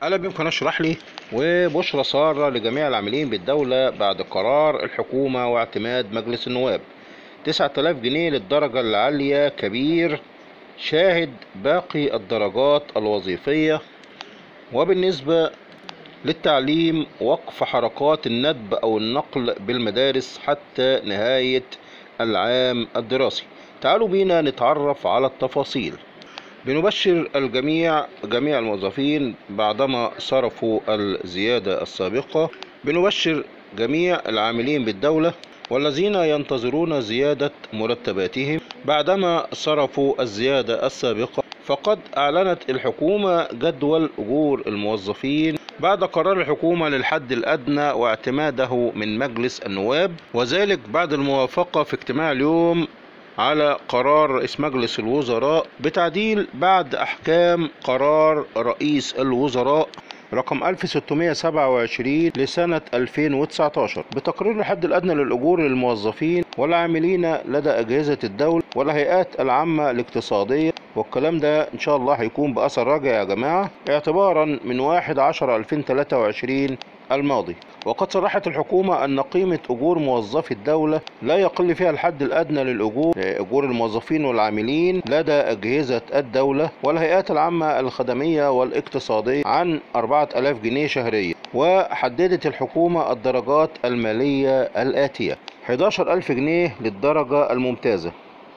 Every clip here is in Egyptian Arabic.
أهلا بكم اشرح لي وبشرى سارة لجميع العاملين بالدولة بعد قرار الحكومة واعتماد مجلس النواب 9000 جنيه للدرجة العالية كبير شاهد باقي الدرجات الوظيفية وبالنسبة للتعليم وقف حركات الندب أو النقل بالمدارس حتى نهاية العام الدراسي تعالوا بينا نتعرف على التفاصيل بنبشر الجميع جميع الموظفين بعدما صرفوا الزيادة السابقة بنبشر جميع العاملين بالدولة والذين ينتظرون زيادة مرتباتهم بعدما صرفوا الزيادة السابقة فقد أعلنت الحكومة جدول أجور الموظفين بعد قرار الحكومة للحد الأدنى واعتماده من مجلس النواب وذلك بعد الموافقة في اجتماع اليوم على قرار رئيس مجلس الوزراء بتعديل بعد أحكام قرار رئيس الوزراء رقم 1627 لسنة 2019 بتقرير الحد الأدنى للأجور للموظفين والعاملين لدى أجهزة الدولة والهيئات العامة الاقتصادية والكلام ده إن شاء الله هيكون بأثر راجع يا جماعة اعتبارا من 1 10 2023 الماضي وقد صرحت الحكومة أن قيمة أجور موظفي الدولة لا يقل فيها الحد الأدنى للأجور أجور الموظفين والعاملين لدى أجهزة الدولة والهيئات العامة الخدمية والاقتصادية عن 4000 جنيه شهريا وحددت الحكومة الدرجات المالية الآتية 11000 جنيه للدرجة الممتازة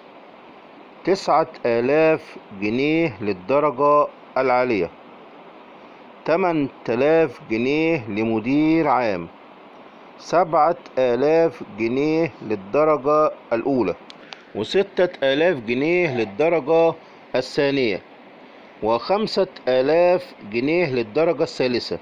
9000 جنيه للدرجة العالية 8000 جنيه لمدير عام 7000 جنيه للدرجة الأولى وستة آلاف جنيه للدرجة الثانية وخمسة آلاف جنيه للدرجة الثالثة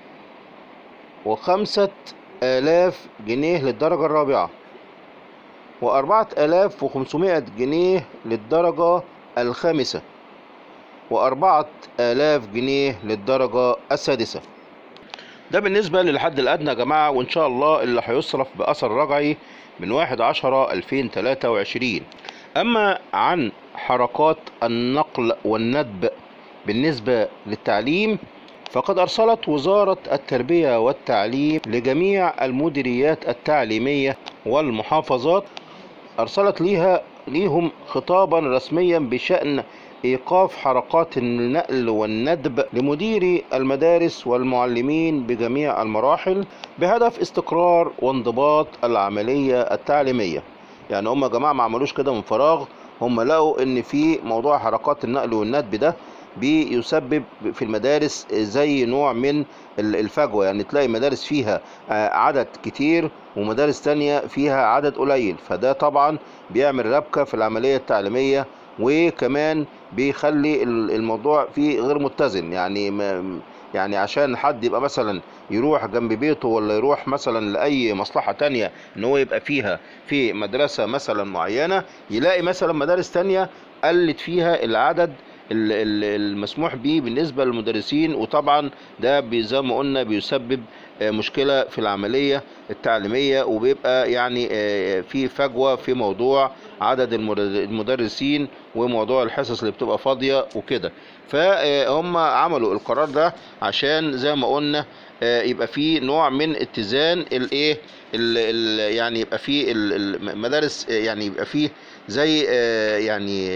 وخمسة آلاف جنيه للدرجة الرابعة وأربعة آلاف وخمسمائة جنيه للدرجة الخامسة وأربعة آلاف جنيه للدرجة السادسة ده بالنسبة للحد الأدنى يا جماعة وإن شاء الله اللي هيصرف بأثر رجعي من واحد عشرة ألفين تلاتة وعشرين أما عن حركات النقل والندب بالنسبة للتعليم فقد أرسلت وزارة التربية والتعليم لجميع المديريات التعليمية والمحافظات أرسلت ليها ليهم خطابا رسميا بشأن إيقاف حركات النقل والندب لمديري المدارس والمعلمين بجميع المراحل بهدف استقرار وانضباط العملية التعليمية يعني هم يا جماعة ما عملوش كده من فراغ هم لقوا ان في موضوع حركات النقل والندب ده بيسبب في المدارس زي نوع من الفجوة يعني تلاقي مدارس فيها عدد كتير ومدارس تانية فيها عدد قليل فده طبعا بيعمل ربكة في العملية التعليمية وكمان بيخلي الموضوع فيه غير متزن يعني ما يعني عشان حد يبقى مثلا يروح جنب بيته ولا يروح مثلا لأي مصلحة تانية ان هو يبقى فيها في مدرسة مثلا معينة يلاقي مثلا مدارس تانية قلت فيها العدد المسموح به بالنسبة للمدرسين وطبعا ده زي ما قلنا بيسبب مشكلة في العملية التعليمية وبيبقى يعني في فجوة في موضوع عدد المدرسين وموضوع الحصص اللي بتبقى فاضية وكده فهم عملوا القرار ده عشان زي ما قلنا يبقى في نوع من اتزان الايه يعني يبقى في المدارس يعني يبقى في زي يعني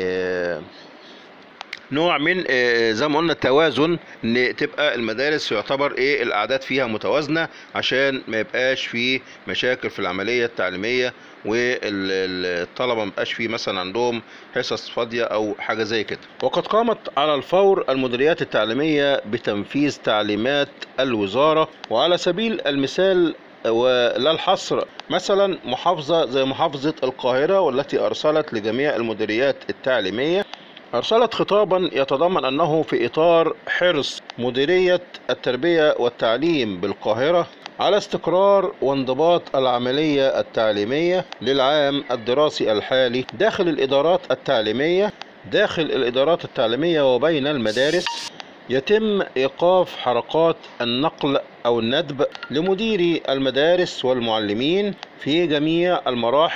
نوع من زي ما قلنا التوازن ان تبقى المدارس يعتبر ايه الاعداد فيها متوازنه عشان ما يبقاش في مشاكل في العمليه التعليميه والطلبه ما يبقاش في مثلا عندهم حصص فاضيه او حاجه زي كده وقد قامت على الفور المديريات التعليميه بتنفيذ تعليمات الوزاره وعلى سبيل المثال ولا الحصر مثلا محافظة زي محافظة القاهرة والتي أرسلت لجميع المديريات التعليمية أرسلت خطابا يتضمن أنه في إطار حرص مديرية التربية والتعليم بالقاهرة على استقرار وانضباط العملية التعليمية للعام الدراسي الحالي داخل الإدارات التعليمية داخل الإدارات التعليمية وبين المدارس يتم إيقاف حركات النقل أو الندب لمديري المدارس والمعلمين في جميع المراحل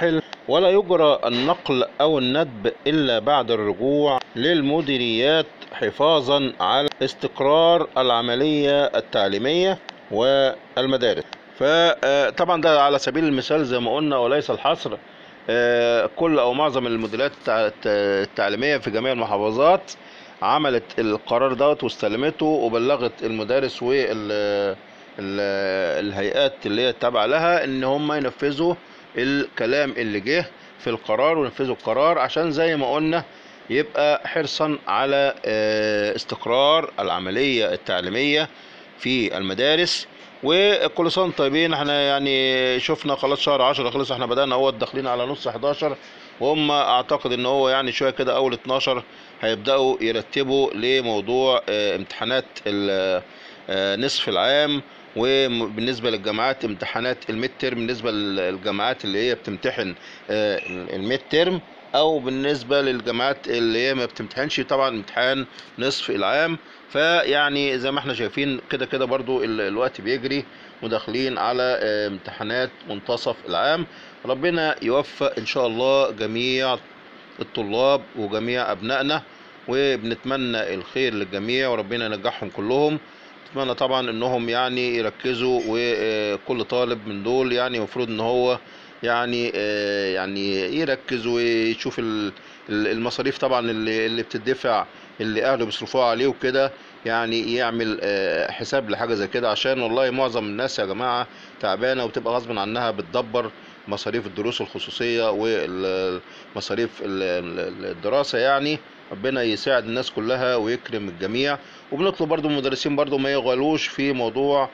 ولا يجرى النقل أو الندب إلا بعد الرجوع للمديريات حفاظا على استقرار العملية التعليمية والمدارس فطبعا ده على سبيل المثال زي ما قلنا وليس الحصر آه، كل أو معظم المديريات التع- التعليمية في جميع المحافظات عملت القرار دوت واستلمته وبلغت المدارس وال ال- الهيئات اللي هي تابعة لها ان هم ينفذوا الكلام اللي جه في القرار وينفذوا القرار عشان زي ما قلنا يبقى حرصا على آه، استقرار العملية التعليمية في المدارس وكل سنة وانتم طيبين احنا يعني شفنا خلاص شهر 10 خلص احنا بدأنا اهو داخلين على نص 11 وهم اعتقد ان هو يعني شوية كده اول 12 هيبدأوا يرتبوا لموضوع آه، امتحانات ال- آه، نصف العام وبالنسبة للجامعات امتحانات الميد ترم بالنسبة للجامعات اللي هي بتمتحن آه، الميد ترم او بالنسبة للجامعات اللي هي ما بتمتحنش طبعا امتحان نصف العام فيعني زي ما احنا شايفين كده كده برضو ال- الوقت بيجري وداخلين على آه، امتحانات منتصف العام ربنا يوفق ان شاء الله جميع الطلاب وجميع ابنائنا وبنتمنى الخير للجميع وربنا ينجحهم كلهم نتمنى طبعا انهم يعني يركزوا وكل طالب من دول يعني المفروض ان هو يعني آه، يعني يركز ويشوف ال- ال- المصاريف طبعا اللي اللي بتدفع اللي اهله بيصرفوها عليه وكده يعني يعمل آه، حساب لحاجه زي كده عشان والله معظم الناس يا جماعه تعبانه وبتبقى غصب عنها بتدبر مصاريف الدروس الخصوصيه ومصاريف الدراسه يعني ربنا يساعد الناس كلها ويكرم الجميع وبنطلب برضو من المدرسين برضو ما يغالوش في موضوع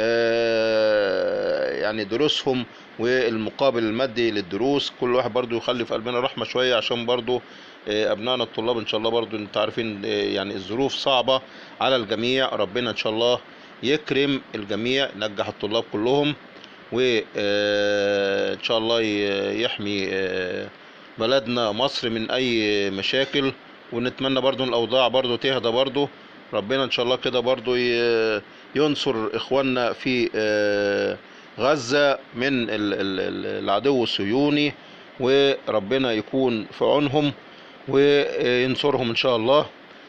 آه، يعني دروسهم والمقابل المادي للدروس كل واحد برضو يخلي في قلبنا رحمة شوية عشان برضو آه، أبنائنا الطلاب إن شاء الله برضو أنت عارفين آه، يعني الظروف صعبة على الجميع ربنا إن شاء الله يكرم الجميع ينجح الطلاب كلهم وإن شاء الله ي- يحمي آه، بلدنا مصر من أي مشاكل ونتمنى برضو الأوضاع برضو تهدى برضو ربنا إن شاء الله كده برضو ي- ينصر إخواننا في آه، غزة من ال- ال- ال- العدو الصهيوني وربنا يكون في عونهم وينصرهم إن شاء الله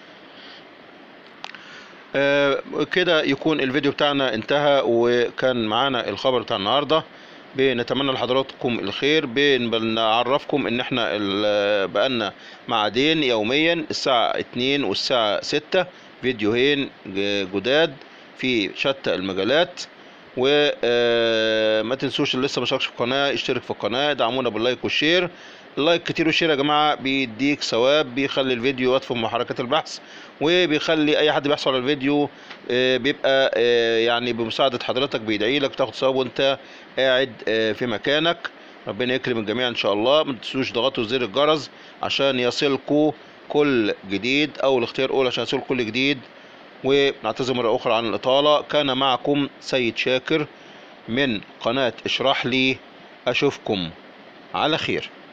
آه، كده يكون الفيديو بتاعنا انتهى وكان معانا الخبر بتاع النهارده بنتمنى لحضراتكم الخير بنعرفكم ان احنا ال- بقالنا معادين يوميا الساعة 2 والساعة 6 فيديوهين ج- جداد في شتى المجالات وما تنسوش اللي لسه ما اشتركش في القناة اشترك في القناة دعمونا باللايك والشير اللايك كتير والشير يا جماعة بيديك ثواب بيخلي الفيديو يطفو من حركات البحث وبيخلي اي حد بيحصل على الفيديو آه، بيبقى آه، يعني بمساعدة حضرتك بيدعي لك تاخد ثواب وانت قاعد آه، في مكانك ربنا يكرم الجميع ان شاء الله ما تنسوش تضغطوا زر الجرس عشان يصلكوا كل جديد او الاختيار الاول عشان يصل كل جديد ونعتذر مرة أخرى عن الإطالة كان معكم سيد شاكر من قناة اشرح لي أشوفكم على خير